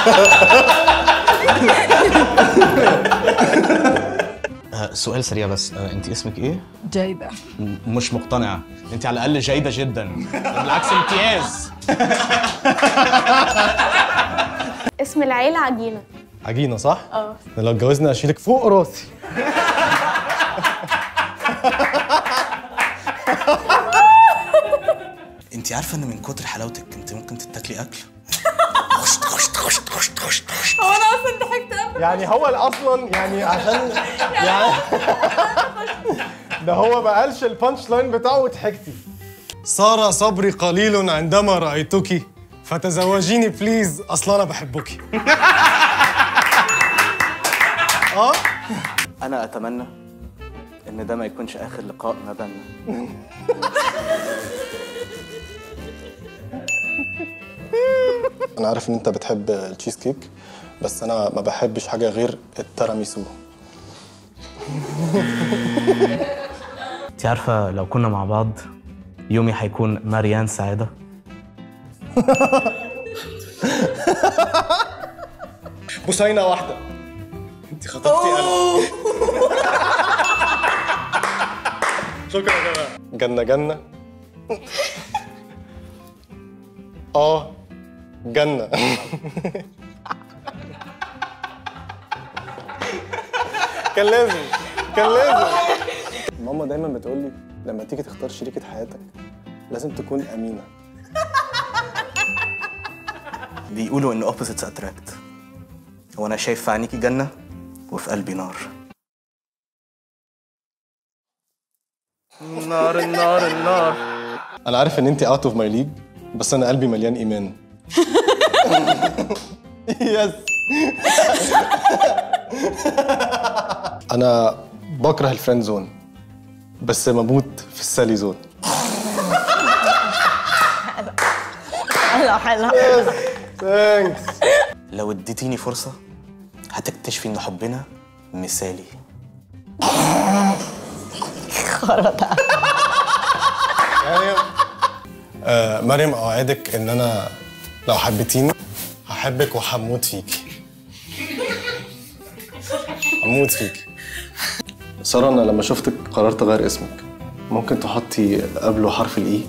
آه، سؤال سريع بس آه، انت اسمك ايه؟ جايدة م- مش مقتنعة انت على الاقل جيدة جدا بالعكس امتياز اسم العيلة عجينة عجينه صح؟ اه أنا لو اتجوزنا اشيلك فوق راسي انت عارفة ان من كتر حلاوتك انت ممكن تتاكلي اكل؟ هو انا اصلا ضحكت قبل يعني هو اصلا يعني عشان يعني ده هو ما قالش البانش لاين بتاعه وضحكتي سارة صبري قليل عندما رأيتك فتزوجيني بليز اصلا انا بحبك اه انا اتمنى ان ده ما يكونش اخر لقاء ما بيننا انا عارف ان انت بتحب التشيز كيك بس انا ما بحبش حاجه غير التيراميسو انت عارفة لو كنا مع بعض يومي هيكون مريان سعادة بوسينة واحدة انت خطفتي قلبي شكرا يا جماعة جنة جنة اه جنة كان لازم كان لازم ماما دايما بتقول لي لما تيجي تختار شريكة حياتك لازم تكون أمينة بيقولوا ان opposites attract وانا شايف في عينيكي جنة وفي قلبي نار النار النار النار أنا عارف إن أنت أوت أوف ماي ليج بس أنا قلبي مليان إيمان يس أنا بكره الفريند زون بس بموت في السالي زون حلو حلو ثانكس لو اديتيني فرصة هتكتشفي ان حبنا مثالي مريم آه مريم أوعدك إن أنا لو حبيتيني هحبك وهموت فيكي هموت فيكي سارة أنا لما شفتك قررت أغير اسمك ممكن تحطي قبله حرف الإي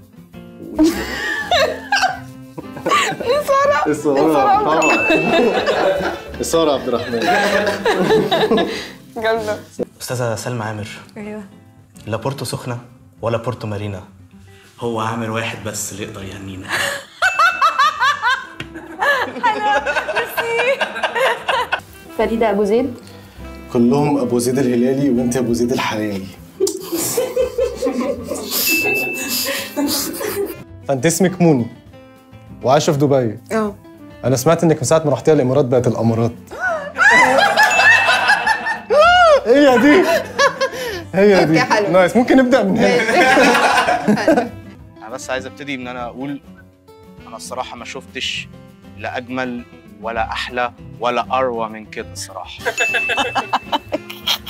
سارة سارة طبعا سارة عبد الرحمن جامدة استاذة سلمى عامر ايوه لا بورتو سخنة ولا بورتو مارينا هو عامر واحد بس اللي يقدر يهنينا فريدة أبو زيد كلهم أبو زيد الهلالي وأنت أبو زيد الحلالي فأنت اسمك موني وعايشة في دبي اه أنا سمعت إنك من ساعة ما رحتيها الإمارات بقت الأمارات هي دي هي دي حلو. نايس ممكن نبدأ من هنا انا بس عايز ابتدي ان انا اقول انا الصراحة ما شفتش لا اجمل ولا احلى ولا اروع من كده الصراحة